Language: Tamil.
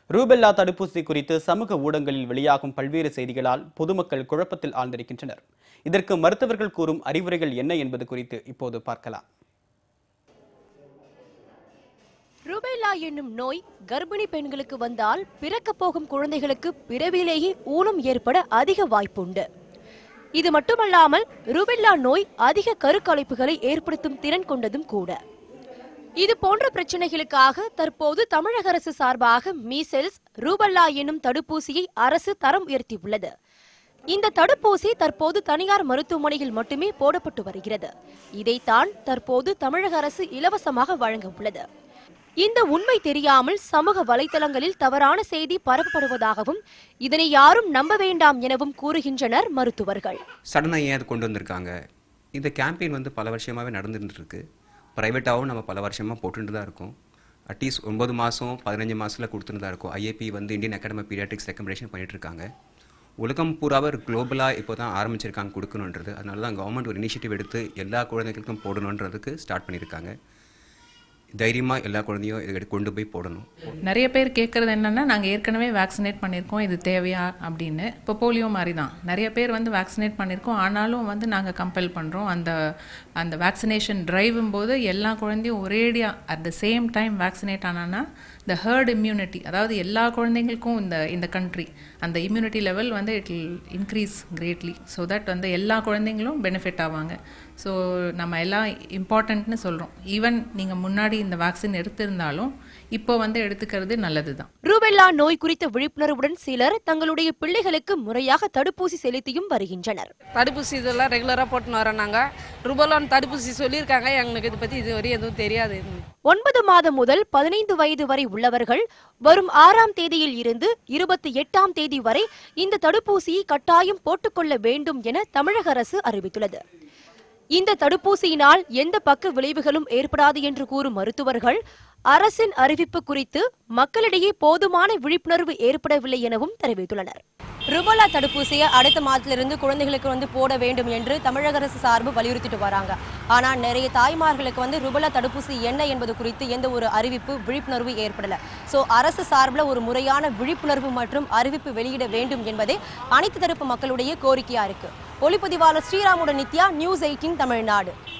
ரூபெல்லா தடுப்பூசி குறித்து சமூக ஊடகங்களில் வெளியாகும் பல்வேறு செய்திகளால் பொதுமக்கள் குழப்பத்தில் ஆழ்ந்திருக்கின்றனர் இதற்கு மருத்துவர்கள் கூறும் அறிவுரைகள் என்ன என்பது குறித்து இப்போது பார்க்கலாம் ருபெல்லா என்னும் நோய் கர்ப்பிணி பெண்களுக்கு வந்தால் பிறக்கப் போகும் குழந்தைகளுக்கு பிறவிலேயே ஊனம் ஏற்பட அதிக வாய்ப்புண்டு இது மட்டுமல்லாமல் ருபெல்லா நோய் அதிக கருக்கலைப்புகளை ஏற்படுத்தும் திறன் கொண்டதும் கூட இது போன்ற பிரச்சனைகளுக்காக தற்போது தமிழக அரசு சார்பாக மீசெல்ஸ் ரூபல்லா என்னும் தடுப்பூசியை அரசு தரம் உயர்த்தியுள்ளது இந்த தடுப்பூசி தற்போது தனியார் மருத்துவமனையில் மட்டுமே போடப்பட்டு வருகிறது இதைத்தான் தற்போது தமிழக அரசு இலவசமாக வழங்க உள்ளது இந்த உண்மை தெரியாமல் சமூக வலைதளங்களில் தவறான செய்தி பரப்பப்படுவதாகவும் இதனை யாரும் நம்ப வேண்டாம் எனவும் கூறுகின்றனர் மருத்துவர்கள் சடனாக ஏன் அது கொண்டு வந்திருக்காங்க இந்த கேம்பெயின் வந்து பல வருஷமாகவே நடந்துட்டு இருக்கு ப்ரைவேட்டாகவும் நம்ம பல வருஷமாக போட்டுட்டு தான் இருக்கோம் அட்லீஸ்ட் ஒன்பது மாதம் பதினஞ்சு மாதத்தில் கொடுத்துட்டு தான் இருக்கோம் ஐஏபி வந்து இந்தியன் அகாடமி பீடியாட்ரிக்ஸ் ரெக்கமெண்டேஷன் பண்ணிட்டு இருக்காங்க உலகம் பூராவே குளோபலாக இப்போ தான் ஆரம்பிச்சிருக்காங்க கொடுக்கணுன்றது அதனால தான் கவர்மெண்ட் ஒரு இனிஷியேட்டிவ் எடுத்து எல்லா குழந்தைகளுக்கும் போடணுன்றதுக்கு ஸ்டார்ட் பண்ணியிருக்காங்க தைரியமாக எல்லா குழந்தையும் இதை கொண்டு போய் போடணும் நிறைய பேர் கேட்குறது என்னென்னா நாங்கள் ஏற்கனவே வேக்சினேட் பண்ணியிருக்கோம் இது தேவையா அப்படின்னு இப்போ போலியோ மாதிரி தான் நிறைய பேர் வந்து வேக்சினேட் பண்ணியிருக்கோம் ஆனாலும் வந்து நாங்கள் கம்பல் பண்ணுறோம் அந்த அந்த வேக்சினேஷன் டிரைவும் போது எல்லா குழந்தையும் ஒரேடியாக at the same time vaccinate ஆனான்னா இந்த ஹர்ட் இம்யூனிட்டி அதாவது எல்லா குழந்தைங்களுக்கும் இந்த இந்த கண்ட்ரி அந்த இம்யூனிட்டி லெவல் வந்து it will increase greatly so that வந்து எல்லா குழந்தைங்களும் பெனிஃபிட் ஆவாங்க ஸோ நம்ம எல்லாம் இம்பார்ட்டன்ட்னு சொல்கிறோம் ஈவன் நீங்கள் முன்னாடி இந்த வேக்சின் எடுத்திருந்தாலும் இப்போ வந்து எடுத்துக்கிறது நல்லது தான் ரூபெல்லா நோய் குறித்த விழிப்புணர்வுடன் சிலர் தங்களுடைய பிள்ளைகளுக்கு முறையாக தடுப்பூசி செலுத்தியும் வருகின்றனர் தடுப்பூசி இதெல்லாம் ரெகுலராக போட்டுன்னு வரோம் நாங்கள் ருபலான் தடுப்பூசி சொல்லியிருக்காங்க எங்களுக்கு இதை பற்றி இதுவரை எதுவும் தெரியாது ஒன்பது மாதம் முதல் பதினைந்து வயது வரை உள்ளவர்கள் வரும் ஆறாம் தேதியில் இருந்து இருபத்தி எட்டாம் தேதி வரை இந்த தடுப்பூசியை கட்டாயம் போட்டுக்கொள்ள வேண்டும் என தமிழக அரசு அறிவித்துள்ளது இந்த தடுப்பூசியினால் எந்த பக்க விளைவுகளும் ஏற்படாது என்று கூறும் மருத்துவர்கள் அரசின் அறிவிப்பு குறித்து மக்களிடையே போதுமான விழிப்புணர்வு ஏற்படவில்லை எனவும் தெரிவித்துள்ளனர் ருபலா தடுப்பூசியை அடுத்த மாதத்திலிருந்து குழந்தைகளுக்கு வந்து போட வேண்டும் என்று தமிழக அரசு சார்பு வலியுறுத்திட்டு வராங்க ஆனா நிறைய தாய்மார்களுக்கு வந்து ருபலா தடுப்பூசி என்ன என்பது குறித்து எந்த ஒரு அறிவிப்பு விழிப்புணர்வு ஏற்படல சோ அரசு சார்பில் ஒரு முறையான விழிப்புணர்வு மற்றும் அறிவிப்பு வெளியிட வேண்டும் என்பதே அனைத்து தரப்பு மக்களுடைய கோரிக்கையா இருக்கு ஒளிப்பதிவாளர் ஸ்ரீராமுடன் நித்யா நியூஸ் எயிட்டீன் தமிழ்நாடு